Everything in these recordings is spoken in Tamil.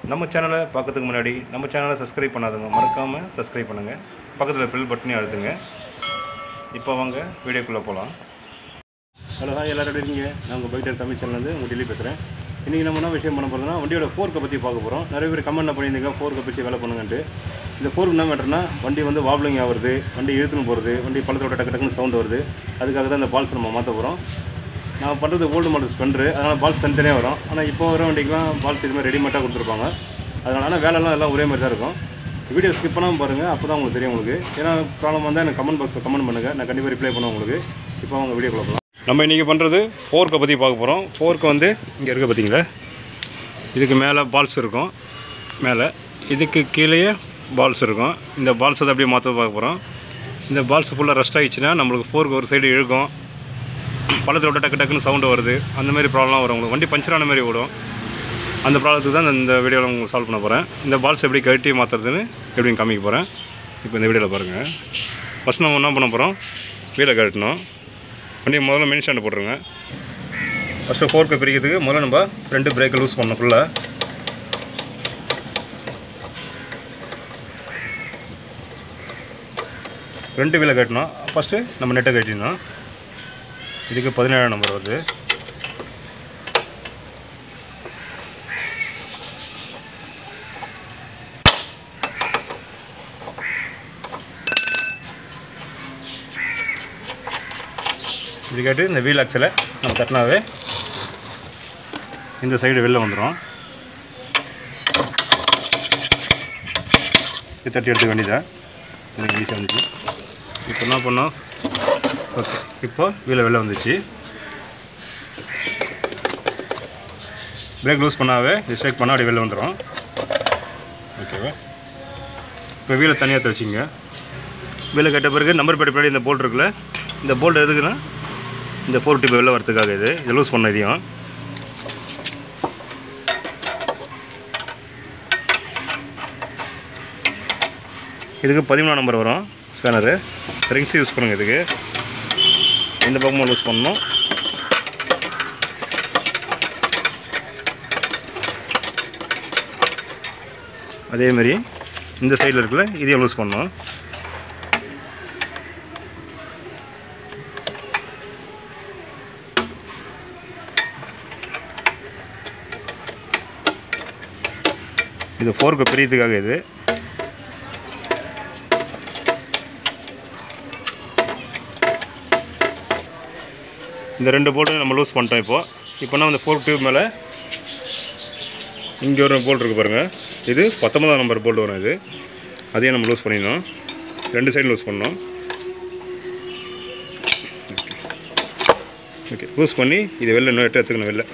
நம்ம சேனலை பார்க்கறதுக்கு முன்னாடி நம்ம சேனலை சப்ஸ்கிரைப் பண்ணாதவங்க மறக்காமல் சப்ஸ்கிரைப் பண்ணுங்கள் பக்கத்தில் பெல் பட்டனையும் அழுத்துங்க இப்போ வாங்க வீடியோக்குள்ளே போகலாம் ஹலோ ஹாய் எல்லாரும் எப்படி இருக்கீங்க நான் உங்கள் பைக் தமிழ் சேனல்லேருந்து உங்கள் டெல்லி பேசுகிறேன் இன்றைக்கி நம்ம என்ன விஷயம் பண்ண போகிறோம்னா வண்டியோட ஃபோர்க்கை பற்றி பார்க்க போகிறோம் நிறைய பேர் கமெண்ட் பண்ணியிருந்தீங்க ஃபோர்க்கை பற்றி வேலை பண்ணுங்கன்ட்டு இந்த ஃபோர்க் என்ன மேட்டர்னா வண்டி வந்து வாப்ளிங் ஆகுறது வண்டி இழுத்துன்னு போகிறது வண்டி பள்ளத்தோட டக்கு டக்குன்னு சவுண்ட் வருது அதுக்காக தான் இந்த பால்ஸ் நம்ம மாற்ற போகிறோம் நான் பண்ணுறது ஓல்டு மாடல் ஸ்பெண்டரு அதனால் பால்ஸ் தனித்தனியாக வரும் ஆனால் இப்போ வர வண்டிக்கெலாம் பால்ஸ் இதுமாதிரி ரெடிமேட்டாக கொடுத்துருப்பாங்க அதனால ஆனால் வேலைலாம் எல்லாம் ஒரே மாதிரி தான் இருக்கும் வீடியோ ஸ்கிப் பண்ணாமல் பாருங்கள் அப்போ தான் உங்களுக்கு தெரியும் உங்களுக்கு ஏன்னா ப்ராப்ளம் வந்தால் எனக்கு கமெண்ட் பாக்ஸில் கமெண்ட் பண்ணுங்கள் நான் கண்டிப்பாக ரிப்ளை பண்ணுவேன் உங்களுக்கு இப்போ அவங்க வீடியோ போகலாம் நம்ம இன்றைக்கி பண்ணுறது ஃபோர்க்கை பற்றி பார்க்க போகிறோம் ஃபோர்க்கு வந்து இங்கே இருக்க பார்த்தீங்களா இதுக்கு மேலே பால்ஸ் இருக்கும் மேலே இதுக்கு கீழேயே பால்ஸ் இருக்கும் இந்த பால்ஸ் அதை அப்படியே மாற்ற பார்க்க போகிறோம் இந்த பால்ஸ் ஃபுல்லாக ரஸ்ட் ஆகிடுச்சுன்னா நம்மளுக்கு ஃபோர்க்கு ஒரு சைடு இழுக்கும் பள்ளத்தில் விட்ட டக்கு டக்குன்னு சவுண்டு வருது அந்த மாதிரி ப்ராப்ளம் வரும் உங்களுக்கு வண்டி பஞ்சர் ஆன மாதிரி ஓடும் அந்த ப்ராப்ளத்துக்கு தான் இந்த வீடியோவில் உங்களுக்கு சால்வ் பண்ண போகிறேன் இந்த பால்ஸ் எப்படி கழட்டி மாற்றுறதுன்னு எப்படின்னு காமிக்க போகிறேன் இப்போ இந்த வீடியோவில் பாருங்கள் ஃபஸ்ட் நம்ம என்ன பண்ண போகிறோம் வீலை கழட்டணும் வண்டியை முதல்ல மெயின் ஸ்டாண்டு போட்டுருங்க ஃபஸ்ட்டு ஃபோர்க்கு பிரிக்கிறதுக்கு முதல்ல நம்ம ரெண்டு பிரேக்கை லூஸ் பண்ணணும் ஃபுல்லாக ரெண்டு வீலை கட்டணும் ஃபஸ்ட்டு நம்ம நெட்டை கட்டிடணும் இதுக்கு பதினேழாம் நம்பர் வருது இதுக்காட்டு இந்த வீல் ஆக்சலை நம்ம தட்டினாவே இந்த சைடு வெளில வந்துடும் இது தட்டி எடுத்துக்க வேண்டியதான் எனக்கு ஈஸியாக வந்துச்சு இப்போ என்ன பண்ணோம் ஓகே இப்போ வீல வெளில வந்துச்சு பிரேக் லூஸ் பண்ணாவே இது ஸ்ட்ரைக் பண்ணால் அப்படி வெளில வந்துடும் ஓகேவா இப்போ வீலை தனியாக தச்சுங்க வீலை கட்ட பிறகு நம்பர் பேட் பின்னாடி இந்த போல்ட் இருக்குல்ல இந்த போல்ட் எதுக்குன்னா இந்த ஃபோர் டிப் வெளில வரதுக்காக இது இது லூஸ் பண்ண இதையும் இதுக்கு பதிமூணாம் நம்பர் வரும் ஸ்பேனரு ரிங்ஸ் யூஸ் பண்ணுங்க இதுக்கு இந்த பக்கமும் லூஸ் பண்ணணும் அதே மாதிரி இந்த சைடில் இருக்குல்ல இதையும் லூஸ் பண்ணணும் இது ஃபோர்க்கு பிரியத்துக்காக இது இந்த ரெண்டு போல்ட்டும் நம்ம லூஸ் பண்ணிட்டோம் இப்போ இப்போனா அந்த ஃபோர் டியூப் மேலே இங்கே ஒரு போல்ட் இருக்குது பாருங்கள் இது பத்தொன்பதாம் நம்பர் போல்ட் வரும் இது அதையும் நம்ம லூஸ் பண்ணிடணும் ரெண்டு சைடு லூஸ் பண்ணணும் ஓகே லூஸ் பண்ணி இது வெளில இன்னும் எட்டு எடுத்துக்கணும் வெளில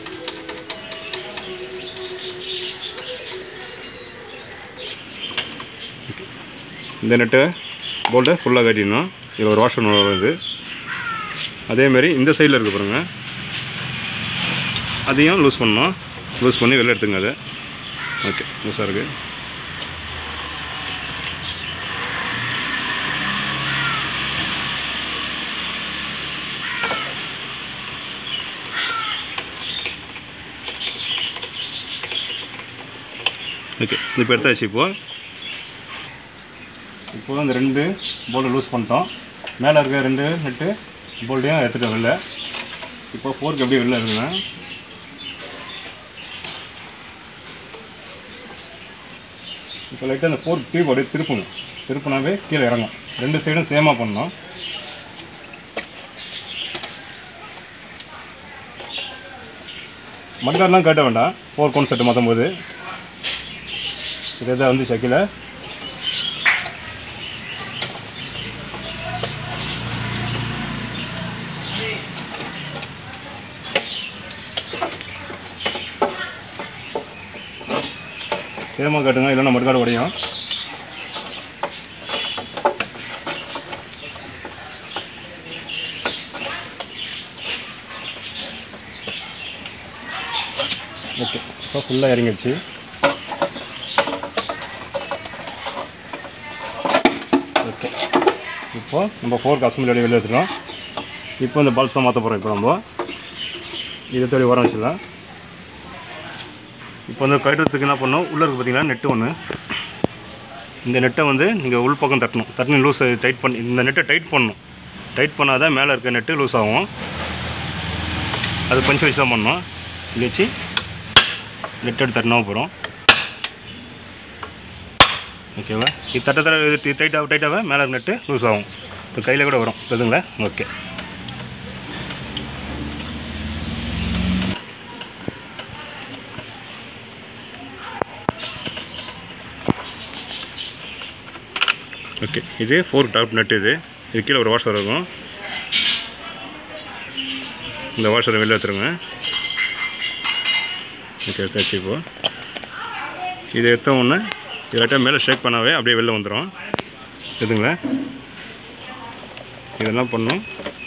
இந்த நெட்டை போல்ட்டை ஃபுல்லாக கட்டிடணும் இதில் ஒரு வாஷர் வருது அதேமாரி இந்த சைடில் இருக்கு பாருங்க அதையும் லூஸ் பண்ணணும் லூஸ் பண்ணி வெளில எடுத்துங்க அதை ஓகே லூஸாக இருக்குது ஓகே இப்போ எடுத்தாச்சு இப்போது இப்போ அந்த ரெண்டு போல்டு லூஸ் பண்ணிட்டோம் மேலே இருக்க ரெண்டு நெட்டு போல்ட்டையும் எடுத்துகிட்டு வெளில இப்போ ஃபோர்க்கு எப்படி வெளில இருக்குங்க இப்போ லைட்டாக அந்த ஃபோர்க் டியூப் அப்படியே திருப்புங்க திருப்புனாவே கீழே இறங்கும் ரெண்டு சைடும் சேமாக பண்ணணும் மட்கார்லாம் கட்ட வேண்டாம் ஃபோர் கோன் செட்டு மாற்றும் போது இது எதாவது வந்து சக்கில் சேமாக கட்டுங்க இல்லைன்னா மட்காடு உடையும் ஓகே இப்போ ஃபுல்லாக இறங்கிடுச்சு ஓகே இப்போ நம்ம ஃபோர் அசம்பிளி வெளியே வெளியே எடுத்துட்டோம் இப்போ இந்த பல்ஸ் தான் மாற்ற போகிறோம் இப்போ நம்ம இதை தேடி உரம் வச்சிடலாம் இப்போ வந்து கயிறுறதுக்கு என்ன பண்ணணும் உள்ளே இருக்கு பார்த்தீங்கன்னா நெட்டு ஒன்று இந்த நெட்டை வந்து நீங்கள் உள் பக்கம் தட்டணும் தட்டணும் லூஸ் டைட் பண்ணி இந்த நெட்டை டைட் பண்ணணும் டைட் பண்ணால் தான் மேலே இருக்க நெட்டு லூஸ் ஆகும் அது பஞ்சு வச்சு தான் பண்ணணும் இங்கே வச்சு நெட் எடுத்து தட்டினா போகிறோம் ஓகேவா இது தட்ட தர இது டைட்டாக டைட்டாக மேலே இருக்க நெட்டு லூஸ் ஆகும் இப்போ கையில் கூட வரும் புரியுதுங்களா ஓகே ஓகே இது ஃபோர் டாப் நட்டு இது இது கீழே ஒரு வாஷர் இருக்கும் இந்த வாஷரை வெளில எடுத்துருங்க ஓகே எடுத்தாச்சு இப்போ இது எடுத்த உடனே இல்லாட்டா மேலே ஷேக் பண்ணாவே அப்படியே வெளில வந்துடும் எதுங்களா இதெல்லாம் பண்ணும்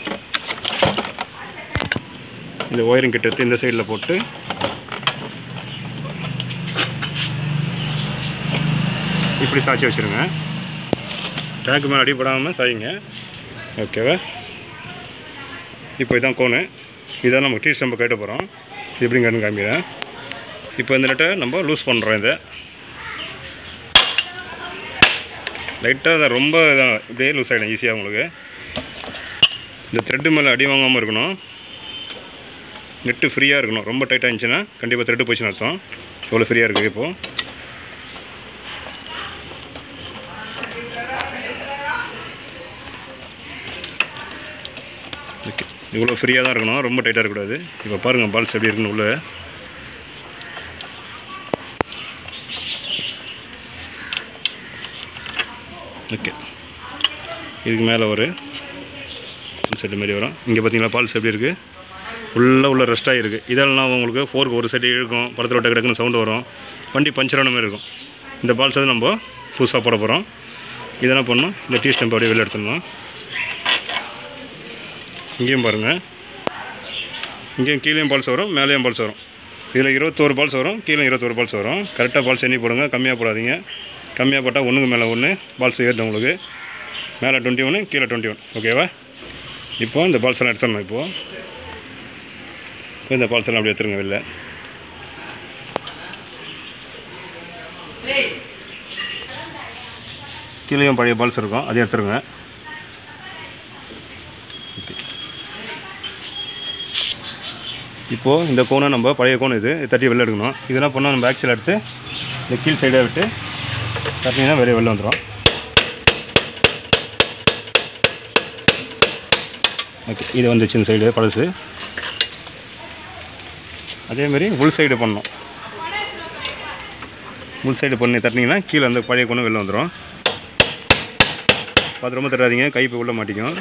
இந்த ஒயரிங் கிட்ட எடுத்து இந்த சைடில் போட்டு இப்படி சாய்ச்சி வச்சுருங்க டேங்க் மேலே அடிபடாமல் சாய்ங்க ஓகேவா இப்போ இதான் கோனு இதான் நம்ம டீ ஸ்டம்பை கேட்ட போகிறோம் எப்படிங்கன்னு காமிக்கிறேன் இப்போ இந்த நெட்டை நம்ம லூஸ் பண்ணுறோம் இதை லைட்டாக அதை ரொம்ப இதான் இப்படியே லூஸ் ஆகிடும் ஈஸியாக உங்களுக்கு இந்த த்ரெட்டு மேலே அடி வாங்காமல் இருக்கணும் நெட்டு ஃப்ரீயாக இருக்கணும் ரொம்ப டைட்டாக இருந்துச்சுன்னா கண்டிப்பாக த்ரெட்டு போச்சுன்னு அர்த்தம் எவ்வளோ ஃப்ரீயாக இருக்குது இப்போது ஓகே இவ்வளோ ஃப்ரீயாக தான் இருக்கணும் ரொம்ப டைட்டாக இருக்கக்கூடாது இப்போ பாருங்கள் பால்ஸ் எப்படி இருக்குன்னு உள்ள ஓகே இதுக்கு மேலே ஒரு செட்டு மாதிரி வரும் இங்கே பார்த்தீங்களா பால்ஸ் எப்படி இருக்குது உள்ளே உள்ள ரெஸ்ட் ஆகிருக்கு இதெல்லாம் உங்களுக்கு ஃபோருக்கு ஒரு செட்டு இழுக்கும் படத்தில் விட்ட கிடக்குன்னு சவுண்டு வரும் வண்டி பஞ்சர் ஆன மாதிரி இருக்கும் இந்த பால்ஸ் வந்து நம்ம புதுசாக போட போகிறோம் இதெல்லாம் பண்ணணும் இந்த டீ ஸ்டம்ப் அப்படியே வெளில எடுத்துடணும் இங்கேயும் பாருங்கள் இங்கேயும் கீழேயும் பால்ஸ் வரும் மேலேயும் பால்ஸ் வரும் இதில் இருபத்தோரு பால்ஸ் வரும் கீழே இருபத்தோரு பால்ஸ் வரும் கரெக்டாக பால்ஸ் எண்ணி போடுங்க கம்மியாக போடாதீங்க கம்மியாக போட்டால் ஒன்றுக்கு மேலே ஒன்று பால்ஸ் ஏறும் உங்களுக்கு மேலே டுவெண்ட்டி ஒன்று கீழே டுவெண்ட்டி ஒன் ஓகேவா இப்போ இந்த பால்ஸ் எல்லாம் எடுத்துடணும் இப்போது இப்போ இந்த பால்ஸ் எல்லாம் அப்படி எடுத்துருங்க வெளில கீழேயும் பழைய பால்ஸ் இருக்கும் அதையும் எடுத்துருங்க இப்போது இந்த கோனை நம்ம பழைய கோன் இது இது தட்டி வெளில எடுக்கணும் இதெல்லாம் பண்ணால் நம்ம ஆக்சில் எடுத்து இந்த கீழ் சைடாக விட்டு தட்டினீங்கன்னா வெளியே வெளில வந்துடும் ஓகே இது வந்துச்சு இந்த சைடு பழசு அதேமாரி உள் சைடு பண்ணணும் உள் சைடு பண்ணி தட்டினீங்கன்னா கீழே அந்த பழைய கோணம் வெளில வந்துடும் பார்த்து ரொம்ப தட்டாதீங்க கை இப்போ உள்ள மாட்டிக்கும்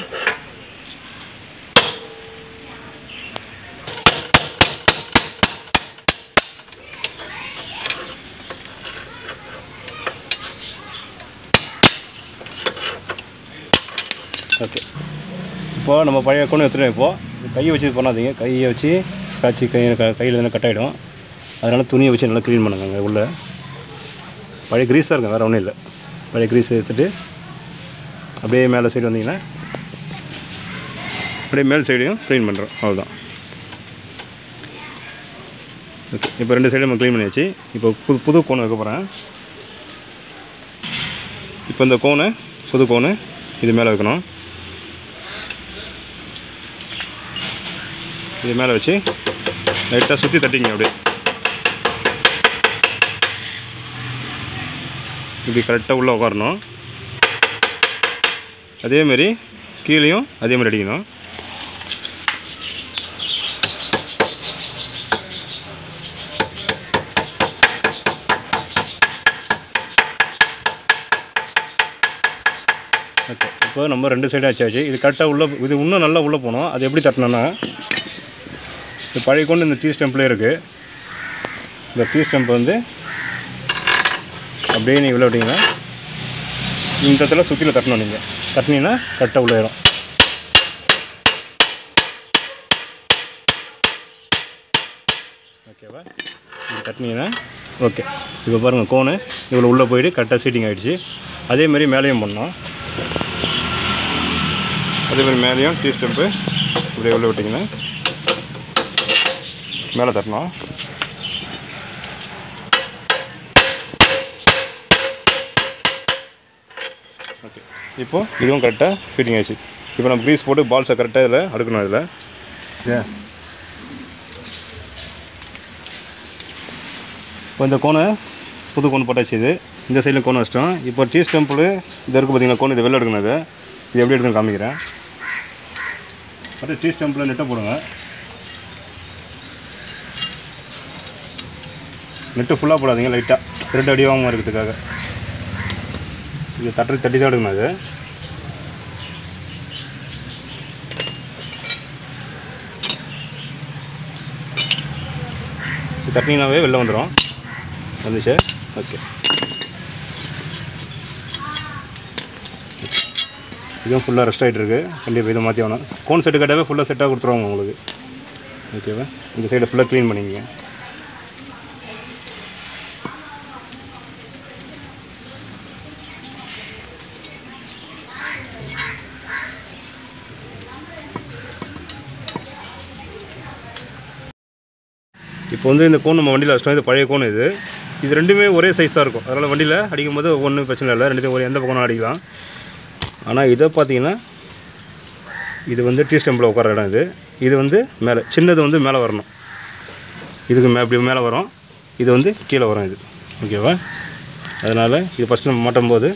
ஓகே இப்போ நம்ம பழைய அக்கௌண்ட் எடுத்துகிட்டு இப்போது கையை வச்சு இது பண்ணாதீங்க கையை வச்சு ஸ்க்ராட்சி கை க- கையில் எதுனா கட் ஆகிடும் அதனால் துணியை வச்சு நல்லா க்ளீன் பண்ணுங்க அங்கே உள்ள பழைய க்ரீஸ் தான் இருக்கும் வேறு ஒன்றும் இல்லை பழைய க்ரீஸ் எடுத்துகிட்டு அப்படியே மேலே சைடு வந்தீங்கன்னா அப்படியே மேல் சைடையும் க்ளீன் பண்ணுறோம் அவ்வளோதான் ஓகே இப்போ ரெண்டு சைடும் நம்ம க்ளீன் பண்ணியாச்சு இப்போ புது புது கோன் வைக்க போகிறேன் இப்போ இந்த கோனு புது கோனு இது மேலே வைக்கணும் இது மேலே வச்சு லைட்டாக சுற்றி தட்டிங்க அப்படியே இப்படி கரெக்டாக உள்ளே உட்காரணும் அதேமாரி கீழேயும் அதே மாதிரி அடிக்கணும் ஓகே இப்போ நம்ம ரெண்டு சைடும் வச்சாச்சு இது கரெக்டாக உள்ளே இது இன்னும் நல்லா உள்ளே போகணும் அது எப்படி தட்டணும்னா இது பழைய கொண்டு இந்த டீ ஸ்டெம்ப்லேயே இருக்குது இந்த டீ ஸ்டெம்ப் வந்து அப்படியே நீங்கள் உள்ள விட்டீங்கன்னா இந்த இடத்துல சுற்றில தட்டணும் நீங்கள் தட்டினீங்கன்னா கரெக்டாக உள்ள ஏறும் ஓகேவா இது தட்டினீங்கன்னா ஓகே இப்போ பாருங்கள் கோனு இவ்வளோ உள்ளே போயிட்டு கரெக்டாக சீட்டிங் ஆகிடுச்சு அதேமாரி மேலேயும் பண்ணோம் அதேமாதிரி மேலேயும் டீ ஸ்டெம்ப்பு இப்படியே உள்ள விட்டிங்கன்னா மேலே தட்டணும் ஓகே இப்போ இதுவும் கரெக்டாக ஃபிட்டிங் ஆயிடுச்சு இப்போ நம்ம க்ரீஸ் போட்டு பால்ஸை கரெக்டாக இதில் அடுக்கணும் இதில் ஓகே இப்போ இந்த கோனை புது கோன் போட்டாச்சு இது இந்த சைடில் கோன் வச்சிட்டோம் இப்போ டீ ஸ்டம்பிள் இது இருக்குது பார்த்தீங்களா கோன் இது வெளில எடுக்கணும் இது இது எப்படி எடுக்கணும் காமிக்கிறேன் அடுத்து டீ ஸ்டம்பில் நெட்டை போடுங்க நெட்டு ஃபுல்லாக போடாதீங்க லைட்டாக ரெண்டு அடி வாங்காமல் இருக்கிறதுக்காக இது தட்டி தட்டி தான் எடுக்கணும் அது இது தட்டினீங்கனாவே வெளில வந்துடும் வந்துச்சு ஓகே இதுவும் ஃபுல்லாக ரெஸ்ட் ஆகிட்டு இருக்கு கண்டிப்பாக இதை மாற்றி வேணும் கோன் செட்டு கட்டாவே ஃபுல்லாக செட்டாக கொடுத்துருவாங்க உங்களுக்கு ஓகேவா இந்த சைடை ஃபுல்லாக க்ளீன் பண்ணிக்கங்க இப்போ வந்து இந்த கோன் நம்ம வண்டியில் வச்சிட்டோம் இது பழைய கோன் இது இது ரெண்டுமே ஒரே சைஸாக இருக்கும் அதனால் வண்டியில் அடிக்கும் போது ஒன்றும் பிரச்சனை இல்லை ரெண்டுத்தையும் ஒரு எந்த பக்கம் அடிக்கலாம் ஆனால் இதை பார்த்தீங்கன்னா இது வந்து டீ ஸ்டம்பில் உட்கார இடம் இது இது வந்து மேலே சின்னது வந்து மேலே வரணும் இதுக்கு மே இப்படி மேலே வரும் இது வந்து கீழே வரும் இது ஓகேவா அதனால் இது ஃபஸ்ட்டு நம்ம மாட்டும் போது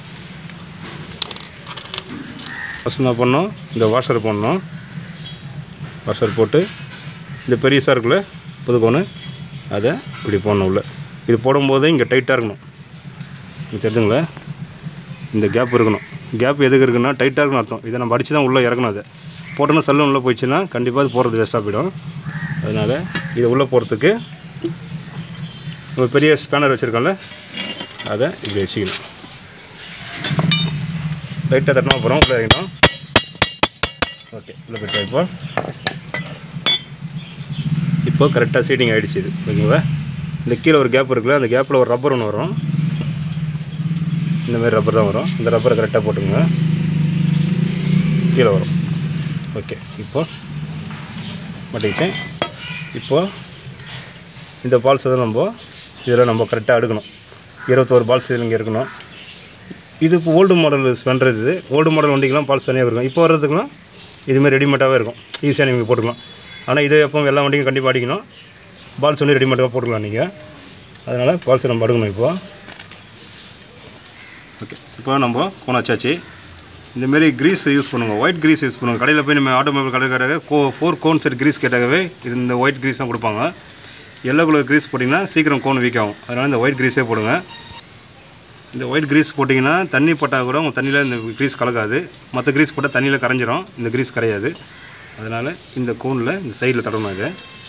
ஃபஸ்ட் என்ன பண்ணோம் இந்த வாஷர் போடணும் வாஷர் போட்டு இந்த பெரியசாக இருக்குல்ல புது கோனு அதை இப்படி போடணும் உள்ள இது போடும்போது இங்கே டைட்டாக இருக்கணும் இது தெரிஞ்சுங்களா இந்த கேப் இருக்கணும் கேப் எதுக்கு இருக்குன்னா டைட்டாக இருக்கணும் அர்த்தம் இதை நம்ம அடித்து தான் உள்ளே இறக்கணும் அதை போட்டோன்னா சல்லு உள்ளே போயிடுச்சுன்னா கண்டிப்பாக அது போகிறது வேஸ்ட்டாக போயிடும் அதனால் இதை உள்ளே போகிறதுக்கு நம்ம பெரிய ஸ்பேனர் வச்சுருக்கோம்ல அதை இப்படி வச்சுக்கணும் லைட்டாக தட்டினா போகிறோம் உள்ளே இறங்கிட்டோம் ஓகே உள்ள போயிட்டோம் இப்போ இப்போ கரெக்டாக சீட்டிங் ஆகிடுச்சு இது ஓகேங்களா இந்த கீழே ஒரு கேப் இருக்குல்ல அந்த கேப்பில் ஒரு ரப்பர் ஒன்று வரும் இந்த மாதிரி ரப்பர் தான் வரும் இந்த ரப்பரை கரெக்டாக போட்டுங்க கீழே வரும் ஓகே இப்போ மாட்டிக்கிட்டேன் இப்போ இந்த பால்ஸ் தான் நம்ம இதில் நம்ம கரெக்டாக எடுக்கணும் இருபத்தோரு பால்ஸ் இதில் இங்கே இருக்கணும் இது இப்போ ஓல்டு மாடல் ஸ்பெண்டர் இது ஓல்டு மாடல் வண்டிக்கெலாம் பால்ஸ் தனியாக இருக்கும் இப்போ வர்றதுக்குலாம் இதுமாதிரி ரெடிமேடாகவே இருக்கும் ஈஸியாக நீங்கள் போட்டுக்கலாம் ஆனால் இது எப்போ எல்லா வண்டிக்கும் கண்டிப்பாக அடிக்கணும் பால்ஸ் வந்து ரெடிமேடாக போட்டுக்கலாம் நீங்கள் அதனால் பால்ஸ் நம்ம அடுக்கணும் இப்போ ஓகே இப்போ நம்ம கோன் வச்சாச்சு இந்தமாரி க்ரீஸ் யூஸ் பண்ணுங்க ஒயிட் க்ரீஸ் யூஸ் பண்ணுங்க கடையில் போய் நம்ம ஆட்டோமொபைல் கடைக்காரங்க go for cone set grease கேட்டாகவே இது இந்த ஒயிட் க்ரீஸ் தான் கொடுப்பாங்க எல்லோ கலர் க்ரீஸ் போட்டிங்கன்னா சீக்கிரம் கோன் வீக் ஆகும் அதனால் இந்த ஒயிட் க்ரீஸே போடுங்க இந்த ஒயிட் க்ரீஸ் போட்டிங்கன்னா தண்ணி பட்டால் கூட உங்கள் தண்ணியில் இந்த க்ரீஸ் கலக்காது மற்ற க்ரீஸ் போட்டால் தண்ணியில் கரைஞ்சிரும் இந்த க்ரீஸ் கரையாது அதனால் இந்த கோனில் இந்த சைடில் தடணும் இது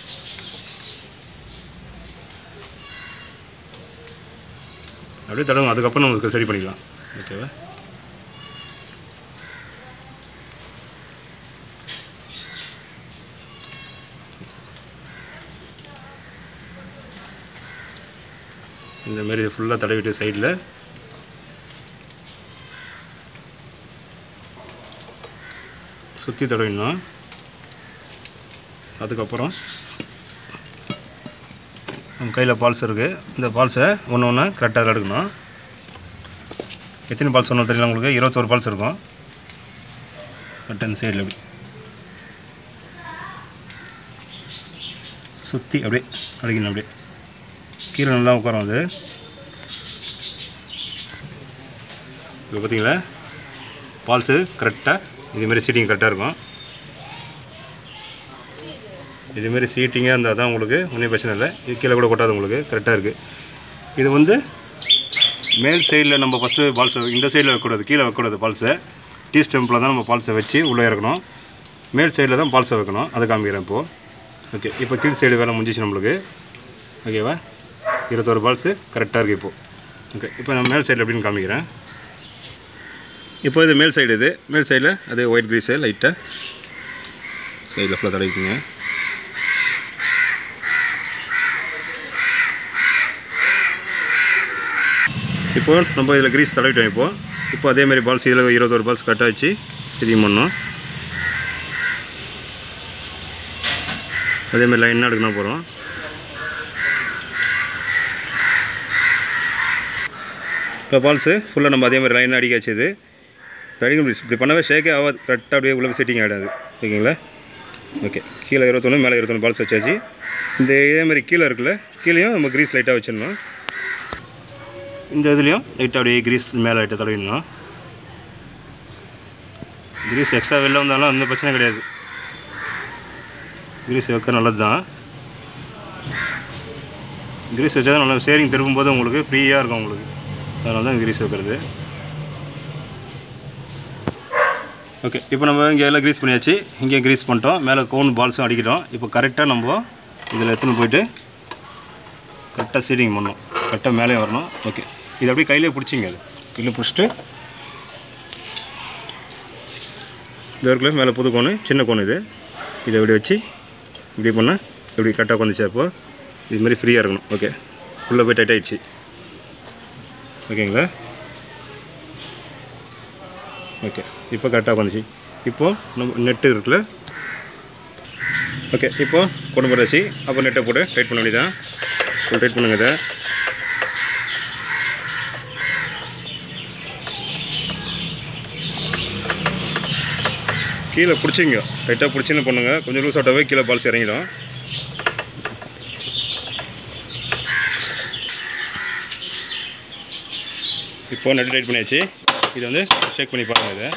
அப்படியே தடவும் அதுக்கப்புறம் நமக்கு சரி பண்ணிக்கலாம் ஓகேவா இந்த மாதிரி ஃபுல்லாக தடவிட்டு சைடில் சுற்றி தடவிடணும் அதுக்கப்புறம் நம்ம கையில் பால்ஸ் இருக்குது இந்த பால்ஸை ஒன்று ஒன்று கரெக்டாக எடுக்கணும் எத்தனை பால்ஸ் ஒன்று தெரியல உங்களுக்கு இருபத்தோரு பால்ஸ் இருக்கும் பட்டன் சைடில் அப்படி சுற்றி அப்படியே அடிக்கணும் அப்படியே கீழே நல்லா உட்காரும் அது இப்போ பார்த்தீங்களா பால்ஸு கரெக்டாக இதுமாரி சீட்டிங் கரெக்டாக இருக்கும் இதுமாரி சீட்டிங்காக இருந்தால் தான் உங்களுக்கு ஒன்றும் பிரச்சனை இல்லை இது கீழே கூட கொட்டாது உங்களுக்கு கரெக்டாக இருக்குது இது வந்து மேல் சைடில் நம்ம ஃபஸ்ட்டு பால்ஸை இந்த சைடில் வைக்கக்கூடாது கீழே வைக்கக்கூடாது பால்ஸை டீ ஸ்டெம்பில் தான் நம்ம பால்ஸை வச்சு உள்ளே இறக்கணும் மேல் சைடில் தான் பால்ஸை வைக்கணும் அதை காமிக்கிறேன் இப்போது ஓகே இப்போ கீழ் சைடு வேலை முடிஞ்சிச்சு நம்மளுக்கு ஓகேவா இருபத்தோரு பால்ஸு கரெக்டாக இருக்குது இப்போது ஓகே இப்போ நான் மேல் சைடில் எப்படின்னு காமிக்கிறேன் இப்போ இது மேல் சைடு இது மேல் சைடில் அது ஒயிட் க்ரீஸு லைட்டாக சைடில் ஃபுல்லாக தடவிக்குங்க இப்போ நம்ம இதில் க்ரீஸ் தடவிட்டோம் இப்போ இப்போ அதே மாதிரி பால்ஸ் இதில் இருபத்தோரு பால்ஸ் கரெக்டாக வச்சு இதையும் பண்ணோம் அதே மாதிரி லைனாக எடுக்கணும் போகிறோம் இப்போ பால்ஸு ஃபுல்லாக நம்ம அதே மாதிரி லைனாக அடிக்க வச்சது அடிக்க முடியும் இப்படி பண்ணவே ஷேக்கே ஆகாது கரெக்டாக அப்படியே உள்ள செட்டிங் ஆகிடாது ஓகேங்களா ஓகே கீழே இருபத்தொன்று மேலே இருபத்தொன்று பால்ஸ் வச்சாச்சு இந்த இதே மாதிரி கீழே இருக்குல்ல கீழேயும் நம்ம க்ரீஸ் லைட்டாக வச்சிடணும் இந்த இதுலேயும் லைட்டாக அப்படியே க்ரீஸ் மேலே லைட்டாக தடவிடணும் க்ரீஸ் எக்ஸ்ட்ரா வெளில வந்தாலும் அந்த பிரச்சனை கிடையாது க்ரீஸ் வைக்க நல்லது தான் க்ரீஸ் வச்சா நல்லா ஷேரிங் திருப்பும்போது உங்களுக்கு ஃப்ரீயாக இருக்கும் உங்களுக்கு அதனால தான் க்ரீஸ் வைக்கிறது ஓகே இப்போ நம்ம இங்கே எல்லாம் க்ரீஸ் பண்ணியாச்சு இங்கே க்ரீஸ் பண்ணிட்டோம் மேலே கோன் பால்ஸும் அடிக்கிட்டோம் இப்போ கரெக்டாக நம்ம இதில் எடுத்துன்னு போயிட்டு கரெக்டாக சீடிங் பண்ணணும் கரெக்டாக மேலே வரணும் ஓகே இது அப்படியே கையிலே பிடிச்சிங்க அது கையில் பிடிச்சிட்டு இது இருக்குல்ல மேலே புது கோணு சின்ன கோன் இது இதை இப்படி வச்சு இப்படி பண்ணால் இப்படி கரெக்டாக வந்துச்சு அப்போ இது மாதிரி ஃப்ரீயாக இருக்கணும் ஓகே உள்ளே போய் டைட் ஆயிடுச்சு ஓகேங்களா ஓகே இப்போ கரெக்டாக வந்துச்சு இப்போது நம்ம நெட்டு இருக்குல்ல ஓகே இப்போது கொண்டு போடாச்சு அப்போ நெட்டை போட்டு டைட் பண்ண வேண்டியதான் ஃபுல் டைட் பண்ணுங்க இதை கீழே பிடிச்சிங்க டைட்டாக பிடிச்சின்னு பண்ணுங்க கொஞ்சம் லூஸ் ஆட்டாவே கீழே பால்ஸ் இறங்கிடும் இப்போ நெட் டைட் பண்ணியாச்சு இது வந்து ஷேக் பண்ணி பாருங்கள் இதை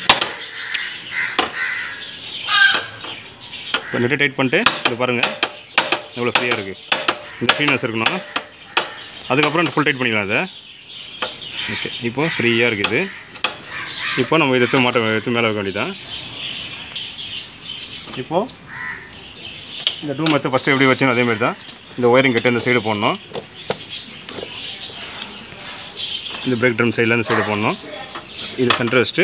இப்போ நெட்டை டைட் பண்ணிட்டு இது பாருங்கள் எவ்வளோ ஃப்ரீயாக இருக்குது இந்த ஃப்ரீனஸ் இருக்கணும் அதுக்கப்புறம் ஃபுல் டைட் பண்ணிக்கலாம் அதை ஓகே இப்போ ஃப்ரீயாக இருக்குது இப்போ நம்ம இதை எடுத்து மாட்ட எடுத்து மேலே வைக்க வேண்டியதான் இப்போது இந்த டூம் எடுத்து ஃபஸ்ட்டு எப்படி வச்சோம் அதேமாதிரி தான் இந்த ஒயரிங் கட்டு இந்த சைடு போடணும் இந்த பிரேக் ட்ரம் சைடில் இந்த சைடு போடணும் இது சென்டர் வச்சுட்டு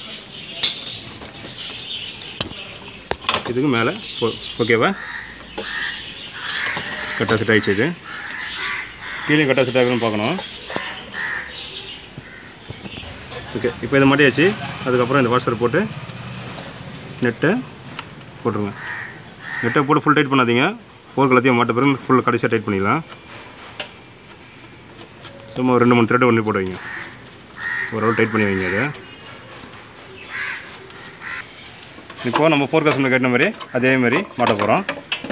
இதுக்கு மேலே ஓகேவா கரெக்டாக செட் ஆகிடுச்சு இது கீழே கரெக்டாக செட் ஆகணும்னு பார்க்கணும் ஓகே இப்போ இதை மாட்டியாச்சு அதுக்கப்புறம் இந்த வாட்ஸர் போட்டு நெட்டை போட்டுருங்க நெட்டை போட்டு ஃபுல் டைட் பண்ணாதீங்க ஃபோர் எல்லாத்தையும் மாட்ட பிறகு ஃபுல் கடைசியாக டைட் பண்ணிடலாம் சும்மா ஒரு ரெண்டு மூணு த்ரெட் ஒன்று போட்டு வைங்க ஓரளவு டைட் பண்ணி வைங்க அதை இப்போது நம்ம ஃபோர் கஸ்டமர் கேட்ட மாதிரி அதே மாதிரி மாட்ட போகிறோம்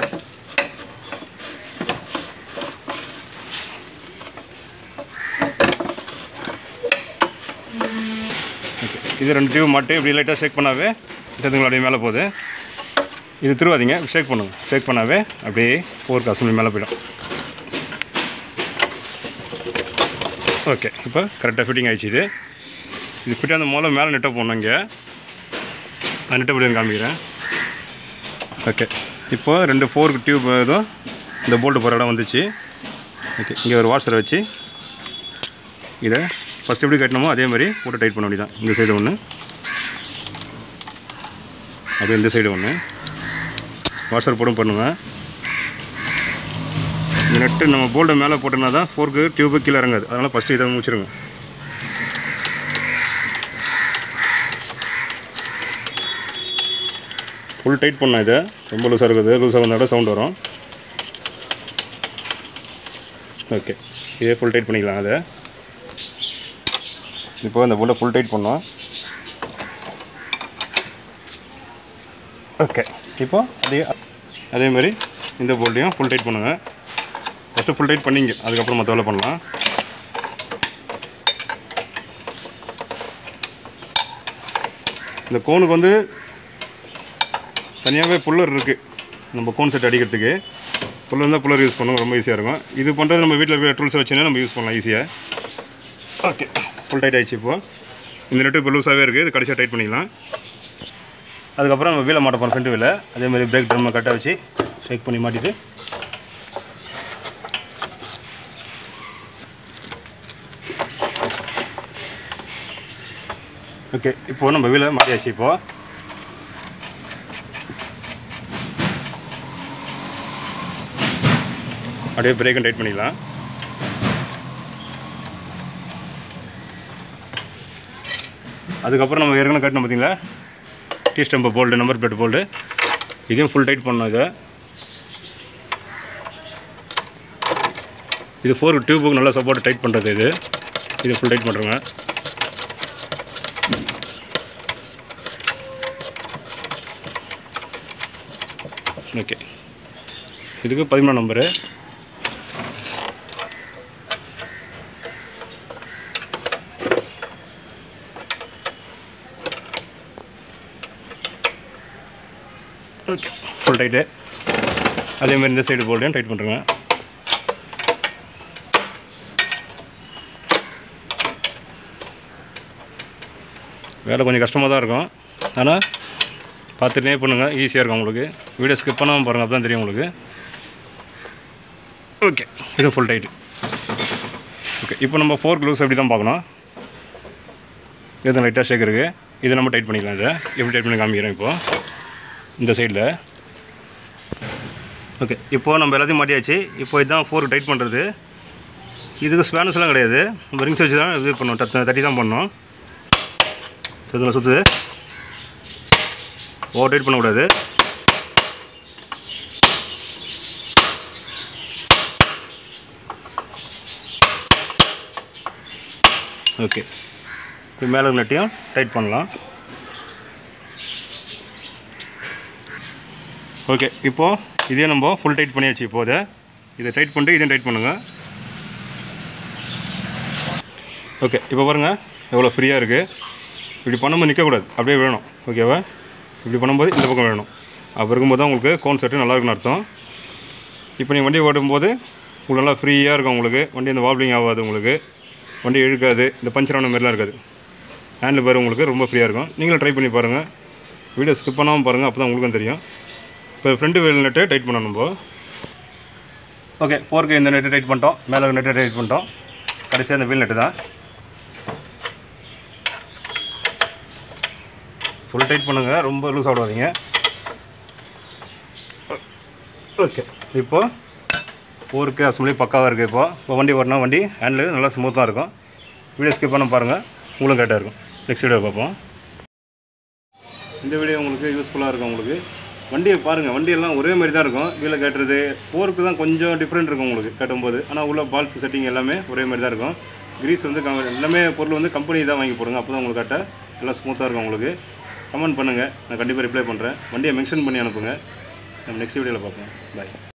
ஓகே இது ரெண்டு டியூப் மாட்டு இப்படி லைட்டாக ஷேக் பண்ணாவே இதுங்களா அப்படியே மேலே போகுது இது திருவாதீங்க ஷேக் பண்ணுங்க ஷேக் பண்ணாவே அப்படியே ஃபோர் கஸ்டமர் மேலே போயிடும் ஓகே இப்போ கரெக்டாக ஃபிட்டிங் ஆயிடுச்சு இது இது ஃபிட்டாக அந்த மூலம் மேலே நெட்டை போடணும் இங்கே நான் நெட்டை எப்படி காமிக்கிறேன் ஓகே இப்போ ரெண்டு ஃபோருக்கு டியூப் இதுவும் இந்த போல்ட்டு போகிற இடம் வந்துச்சு ஓகே இங்கே ஒரு வாட்ஸரை வச்சு இதை ஃபஸ்ட் எப்படி கட்டணுமோ அதே மாதிரி போட்டு டைட் பண்ண வேண்டியதான் இந்த சைடு ஒன்று அப்படியே இந்த சைடு ஒன்று வாட்ஸர் போடும் பண்ணுவேன் இந்த நெட்டு நம்ம போல்டு மேலே போட்டோம்னா தான் ஃபோர்க்கு டியூபு கீழே இறங்காது அதனால் ஃபஸ்ட்டு இதை முடிச்சிருங்க ஃபுல் டைட் பண்ணேன் இதை ரொம்ப லூஸாக இருக்குது லூஸாக வந்தால் சவுண்ட் வரும் ஓகே இதே ஃபுல் டைட் பண்ணிக்கலாம் அதை இப்போ இந்த போல்ட்டை ஃபுல் டைட் பண்ணோம் ஓகே இப்போ அதே அதே மாதிரி இந்த போல்ட்டையும் ஃபுல் டைட் பண்ணுங்கள் ஃபஸ்ட்டு ஃபுல் டைட் பண்ணிங்க அதுக்கப்புறம் மற்ற வேலை பண்ணலாம் இந்த கோனுக்கு வந்து தனியாகவே புல்லர் இருக்குது நம்ம கோன் செட் அடிக்கிறதுக்கு புல்லர் இருந்தால் புல்லர் யூஸ் பண்ணுவோம் ரொம்ப ஈஸியாக இருக்கும் இது பண்ணுறது நம்ம வீட்டில் இருக்கிற டூல்ஸை வச்சுன்னா நம்ம யூஸ் பண்ணலாம் ஈஸியாக ஓகே ஃபுல் டைட் ஆயிடுச்சு இப்போ இந்த நெட்டு இப்போ லூஸாகவே இருக்குது இது கடைசியாக டைட் பண்ணிக்கலாம் அதுக்கப்புறம் நம்ம வீலை மாட்ட போகிறோம் ஃப்ரண்ட் வீலை அதே மாதிரி பிரேக் ட்ரம் கரெக்டாக வச்சு ஷேக் பண்ணி மாட்டிட்டு ஓகே இப்போ நம்ம வீலை மாட்டியாச்சு இப்போ அப்படியே பிரேக்கும் டைட் பண்ணிக்கலாம் அதுக்கப்புறம் நம்ம ஏற்கனவே கட்டணும் பார்த்தீங்களா T stump bolt number plate bolt இதையும் ஃபுல் டைட் பண்ணணும் இதை இது ஃபோர் டியூபுக்கு நல்லா சப்போர்ட் டைட் பண்ணுறது இது இது ஃபுல் டைட் பண்ணுறோங்க ஓகே இதுக்கு பதிமூணு நம்பரு ஓகே ஃபுல் டைட்டு அதேமாதிரி இந்த சைடு போல்டையும் டைட் பண்ணுறேங்க வேலை கொஞ்சம் கஷ்டமாக தான் இருக்கும் ஆனால் பார்த்துட்டே பண்ணுங்கள் ஈஸியாக இருக்கும் உங்களுக்கு வீடியோ ஸ்கிப் பண்ணாமல் பாருங்கள் அப்போ தான் தெரியும் உங்களுக்கு ஓகே இது ஃபுல் டைட்டு ஓகே இப்போ நம்ம ஃபோர் க்ளூஸ் எப்படி தான் பார்க்கணும் இது லைட்டாக ஷேக் இருக்குது இதை நம்ம டைட் பண்ணிக்கலாம் இதை எப்படி டைட் பண்ணி காமிக்கிறேன் இப்போது இந்த சைடில் ஓகே இப்போது நம்ம எல்லாத்தையும் மாட்டியாச்சு இப்போ இதுதான் ஃபோர் டைட் பண்ணுறது இதுக்கு ஸ்பேனஸ்லாம் கிடையாது நம்ம ரிங்ஸ் வச்சு தான் இது பண்ணோம் தட்டு தட்டி தான் பண்ணோம் இதில் சுற்றுது ஓவர் டைட் பண்ணக்கூடாது ஓகே இப்போ மேலே நட்டியும் டைட் பண்ணலாம் ஓகே இப்போது இதே நம்ம ஃபுல் டைட் பண்ணியாச்சு இப்போது இதை டைட் பண்ணிட்டு இதையும் டைட் பண்ணுங்கள் ஓகே இப்போ பாருங்கள் எவ்வளோ ஃப்ரீயாக இருக்குது இப்படி பண்ணும்போது நிற்கக்கூடாது அப்படியே வேணும் ஓகேவா இப்படி பண்ணும்போது இந்த பக்கம் வேணும் அப்போ இருக்கும்போது தான் உங்களுக்கு கோன் செட்டு நல்லா இருக்குன்னு அர்த்தம் இப்போ நீங்கள் வண்டி ஓட்டும்போது உங்களுக்கு நல்லா ஃப்ரீயாக இருக்கும் உங்களுக்கு வண்டி அந்த வாப்ளிங் ஆகாது உங்களுக்கு வண்டி இழுக்காது இந்த பஞ்சர் ஆன மாதிரிலாம் இருக்காது ஹேண்டில் பேர் உங்களுக்கு ரொம்ப ஃப்ரீயாக இருக்கும் நீங்களும் ட்ரை பண்ணி பாருங்கள் வீடியோ ஸ்கிப் பண்ணாமல் பாருங்கள் அப்போ தான் உங்களுக்கும் தெரியும் இப்போ ஃப்ரண்ட் வீல் நெட்டு டைட் பண்ணணும் நம்ம ஓகே ஃபோர்க்கு இந்த நெட்டு டைட் பண்ணிட்டோம் மேலே நெட்டு டைட் பண்ணிட்டோம் கடைசியாக இந்த வீல் நெட்டு தான் ஃபுல் டைட் பண்ணுங்கள் ரொம்ப லூஸ் ஆடாதீங்க ஓகே இப்போ ஃபோருக்கு அசம்பிளி பக்காவாக இருக்குது இப்போ இப்போ வண்டி ஓட்டினா வண்டி ஹேண்டில் நல்லா ஸ்மூத்தாக இருக்கும் வீடியோ ஸ்கிப் பண்ண பாருங்கள் உங்களுக்கு கரெக்டாக இருக்கும் நெக்ஸ்ட் வீடியோ பார்ப்போம் இந்த வீடியோ உங்களுக்கு யூஸ்ஃபுல்லாக இருக்கும் உங்களுக்கு வண்டியை பாருங்கள் வண்டியெல்லாம் ஒரே மாதிரி தான் இருக்கும் வீலை கட்டுறது ஃபோருக்கு தான் கொஞ்சம் டிஃப்ரெண்ட் இருக்கும் உங்களுக்கு கட்டும்போது ஆனால் உள்ள பால்ஸ் செட்டிங் எல்லாமே ஒரே மாதிரி தான் இருக்கும் கிரீஸ் வந்து கம் எல்லாமே பொருள் வந்து கம்பெனி தான் வாங்கி போடுங்க அப்போ தான் உங்களுக்கு கட்ட நல்லா ஸ்மூத்தாக இருக்கும் உங்களுக்கு கமெண்ட் பண்ணுங்கள் நான் கண்டிப்பாக ரிப்ளை பண்ணுறேன் வண்டியை மென்ஷன் பண்ணி அனுப்புங்க நம்ம நெக்ஸ்ட் வீடியோவில் பார்ப்போம் பாய்